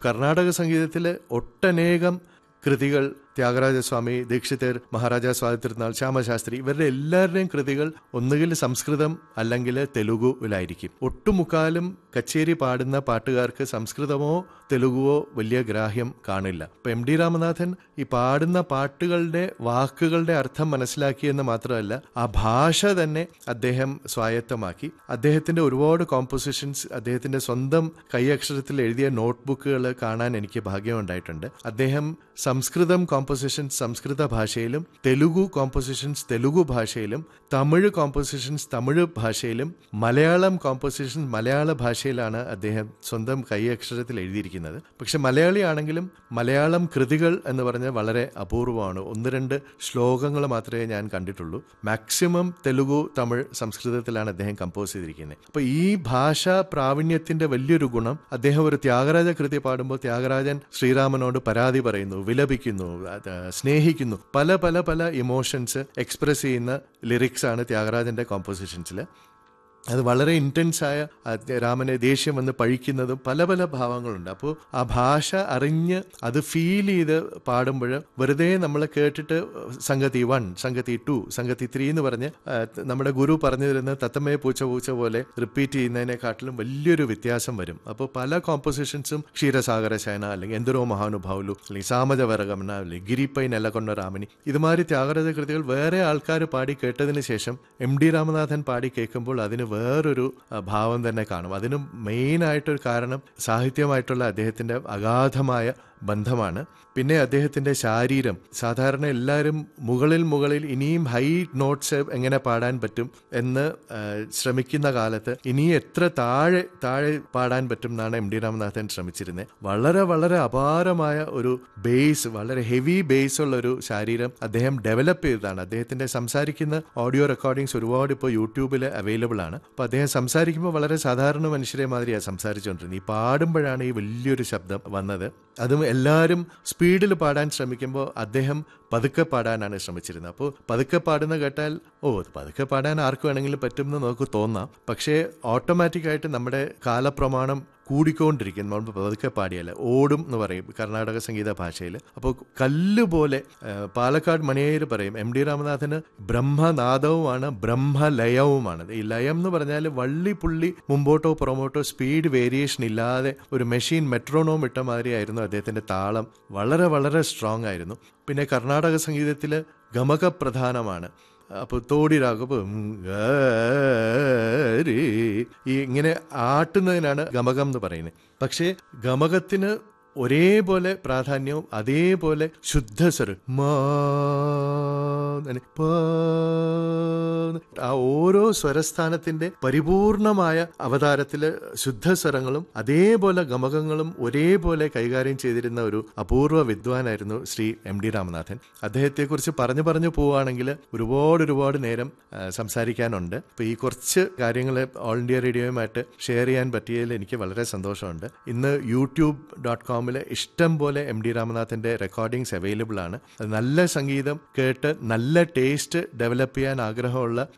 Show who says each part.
Speaker 1: കർണാടക സംഗീതത്തിൽ ഒട്ടനേകം കൃതികൾ ത്യാഗരാജസ്വാമി ദീക്ഷിതർ മഹാരാജ സ്വാതന്ത്ര്യനാൾ ശ്യാമശാസ്ത്രി ഇവരുടെ എല്ലാവരുടെയും കൃതികൾ ഒന്നുകിൽ സംസ്കൃതം അല്ലെങ്കിൽ തെലുഗുവിലായിരിക്കും ഒട്ടുമുക്കാലും കച്ചേരി പാടുന്ന പാട്ടുകാർക്ക് സംസ്കൃതമോ തെലുഗുവോ വലിയ ഗ്രാഹ്യം കാണില്ല ഇപ്പൊ എം ഡി രാമനാഥൻ ഈ പാടുന്ന പാട്ടുകളുടെ വാക്കുകളുടെ അർത്ഥം മനസ്സിലാക്കിയെന്ന് മാത്രമല്ല ആ ഭാഷ തന്നെ അദ്ദേഹം സ്വായത്തമാക്കി അദ്ദേഹത്തിന്റെ ഒരുപാട് കോമ്പോസിഷൻസ് അദ്ദേഹത്തിന്റെ സ്വന്തം കൈയക്ഷരത്തിൽ എഴുതിയ നോട്ട്ബുക്കുകൾ കാണാൻ എനിക്ക് ഭാഗ്യമുണ്ടായിട്ടുണ്ട് അദ്ദേഹം സംസ്കൃതം കോമ്പോസിഷൻസ് സംസ്കൃത ഭാഷയിലും തെലുഗു കോമ്പോസിഷൻസ് തെലുഗു ഭാഷയിലും തമിഴ് കോമ്പോസിഷൻസ് തമിഴ് ഭാഷയിലും മലയാളം കോമ്പോസിഷൻസ് മലയാള ഭാഷയിലാണ് അദ്ദേഹം സ്വന്തം കൈയക്ഷരത്തിൽ എഴുതിയിരിക്കുന്നത് പക്ഷെ മലയാളിയാണെങ്കിലും മലയാളം കൃതികൾ എന്ന് പറഞ്ഞാൽ വളരെ അപൂർവമാണ് ഒന്ന് രണ്ട് ശ്ലോകങ്ങൾ മാത്രമേ ഞാൻ കണ്ടിട്ടുള്ളൂ മാക്സിമം തെലുഗു തമിഴ് സംസ്കൃതത്തിലാണ് അദ്ദേഹം കമ്പോസ് ചെയ്തിരിക്കുന്നത് അപ്പൊ ഈ ഭാഷാ പ്രാവീണ്യത്തിന്റെ വലിയൊരു ഗുണം അദ്ദേഹം ഒരു ത്യാഗരാജ കൃതി പാടുമ്പോൾ ത്യാഗരാജൻ ശ്രീരാമനോട് പരാതി പറയുന്നു വിലപിക്കുന്നു അത് സ്നേഹിക്കുന്നു പല പല പല ഇമോഷൻസ് എക്സ്പ്രസ് ചെയ്യുന്ന ലിറിക്സ് ആണ് ത്യാഗരാജന്റെ കോമ്പോസിഷൻസിൽ അത് വളരെ ഇൻറ്റൻസ് ആയ ആ രാമനെ ദേഷ്യം വന്ന് പഴിക്കുന്നതും പല പല ഭാവങ്ങളുണ്ട് അപ്പോൾ ആ ഭാഷ അറിഞ്ഞ് അത് ഫീൽ ചെയ്ത് പാടുമ്പോൾ വെറുതെ നമ്മൾ കേട്ടിട്ട് സംഗതി വൺ സംഗതി ടു സംഗതി ത്രീ എന്ന് പറഞ്ഞ് ആ, നമ്മുടെ ഗുരു പറഞ്ഞു തരുന്ന തത്തമ്മയെ പൂച്ച പൂച്ച പോലെ റിപ്പീറ്റ് ചെയ്യുന്നതിനെക്കാട്ടിലും വലിയൊരു വ്യത്യാസം വരും അപ്പോൾ പല കോമ്പോസിഷൻസും ക്ഷീരസാഗര ശയന അല്ലെങ്കിൽ എന്തൊരോ മഹാനുഭാവുലു അല്ലെങ്കിൽ സാമജ വരഗമന അല്ലെങ്കിൽ ഗിരിപ്പൈ നെല്ലക്കൊണ്ട രാമനി ഇതുമാതിരി ത്യാഗരാജ കൃതികൾ വേറെ ആൾക്കാർ പാടി കേട്ടതിന് ശേഷം എം ഡി രാമനാഥൻ പാടി കേൾക്കുമ്പോൾ അതിന് വേറൊരു ആ, ഭാവം തന്നെ കാണും അതിന് മെയിനായിട്ടൊരു കാരണം സാഹിത്യമായിട്ടുള്ള അദ്ദേഹത്തിന്റെ അഗാധമായ ബന്ധമാണ് പിന്നെ അദ്ദേഹത്തിന്റെ ശാരീരം സാധാരണ എല്ലാവരും മുകളിൽ മുകളിൽ ഇനിയും ഹൈ നോട്ട്സ് എങ്ങനെ പാടാൻ പറ്റും എന്ന് ആ, ശ്രമിക്കുന്ന കാലത്ത് ഇനി എത്ര താഴെ താഴെ പാടാൻ പറ്റും എന്നാണ് എം ഡി രാമനാഥൻ ശ്രമിച്ചിരുന്നത് വളരെ വളരെ അപാരമായ ഒരു ബേസ് വളരെ ഹെവി ബേസ് ഉള്ള ഒരു ശാരീരം അദ്ദേഹം ഡെവലപ്പ് ചെയ്തതാണ് അദ്ദേഹത്തിന്റെ സംസാരിക്കുന്ന ഓഡിയോ റെക്കോർഡിങ്സ് ഒരുപാട് ഇപ്പോൾ യൂട്യൂബിൽ അവൈലബിൾ ആണ് അപ്പോൾ അദ്ദേഹം സംസാരിക്കുമ്പോൾ വളരെ സാധാരണ മനുഷ്യരെ മാതിരിയാണ് സംസാരിച്ചുകൊണ്ടിരുന്നത് ഈ പാടുമ്പോഴാണ് ഈ വലിയൊരു ശബ്ദം വന്നത് അതും എല്ലാവരും സ്പീഡിൽ പാടാൻ ശ്രമിക്കുമ്പോൾ അദ്ദേഹം പതുക്കെ പാടാനാണ് ശ്രമിച്ചിരുന്നത് അപ്പോൾ പതുക്കെ പാടുന്ന കേട്ടാൽ ഓ അത് പതുക്കെ പാടാൻ ആർക്ക് വേണമെങ്കിലും പറ്റുമെന്ന് നമുക്ക് തോന്നാം പക്ഷേ ഓട്ടോമാറ്റിക്കായിട്ട് നമ്മുടെ കാലപ്രമാണം കൂടിക്കൊണ്ടിരിക്കും നമ്മൾ പതുക്കെ പാടിയല്ല ഓടും എന്ന് പറയും കർണാടക സംഗീത ഭാഷയിൽ അപ്പോൾ കല്ല് പോലെ ആ, പാലക്കാട് മണിയേര് പറയും എം ഡി രാമനാഥന് ബ്രഹ്മനാദവുമാണ് ബ്രഹ്മലയവുമാണ് ഈ ലയം എന്ന് പറഞ്ഞാൽ വള്ളി പുള്ളി മുമ്പോട്ടോ പുറമോട്ടോ സ്പീഡ് വേരിയേഷൻ ഇല്ലാതെ ഒരു മെഷീൻ മെട്രോണോം ഇട്ട മാതിരിയായിരുന്നു അദ്ദേഹത്തിന്റെ താളം വളരെ വളരെ സ്ട്രോങ് ആയിരുന്നു പിന്നെ കർണാടക സംഗീതത്തിൽ ഗമക പ്രധാനമാണ് അപ്പോൾ തോടി രാഗപ്പം ഈ ഇങ്ങനെ ആട്ടുന്നതിനാണ് ഗമകം എന്ന് പറയുന്നത് പക്ഷേ ഗമകത്തിന് ഒരേപോലെ പ്രാധാന്യവും അതേപോലെ ശുദ്ധസ്വരം മാ എന്ന് പാ എന്ന് ആ ഓരോ സ്വരസ്ഥാനത്തിന്റെ പരിപൂർണമായ അവതാരത്തില് ശുദ്ധസ്വരങ്ങളും അതേപോലെ ഗമകങ്ങളും ഒരേപോലെ കൈകാര്യം ചെയ്തിരുന്ന ഒരു അപൂർവ വിദ്വാനായിരുന്നു ശ്രീ എം ഡി രാമനാഥൻ അദ്ദേഹത്തെക്കുറിച്ച് പറഞ്ഞു പറഞ്ഞു പോവുകയാണെങ്കിൽ ഒരുപാട് ഒരുപാട് നേരം ആ, സംസാരിക്കാനുണ്ട് അപ്പോൾ ഈ കുറച്ച് കാര്യങ്ങൾ ഓൾ ഇന്ത്യ റേഡിയോയുമായിട്ട് ഷെയർ ചെയ്യാൻ പറ്റിയതിൽ എനിക്ക് വളരെ സന്തോഷമുണ്ട് ഇന്ന് യൂട്യൂബ് ഡോട്ട് കോമിൽ ഇഷ്ടം പോലെ എം ഡി രാമനാഥന്റെ റെക്കോർഡിങ്സ് അവൈലബിൾ ആണ് അത് നല്ല സംഗീതം കേട്ട് നല്ല ടേസ്റ്റ് ഡെവലപ്പ് ചെയ്യാൻ ആഗ്രഹമുള്ള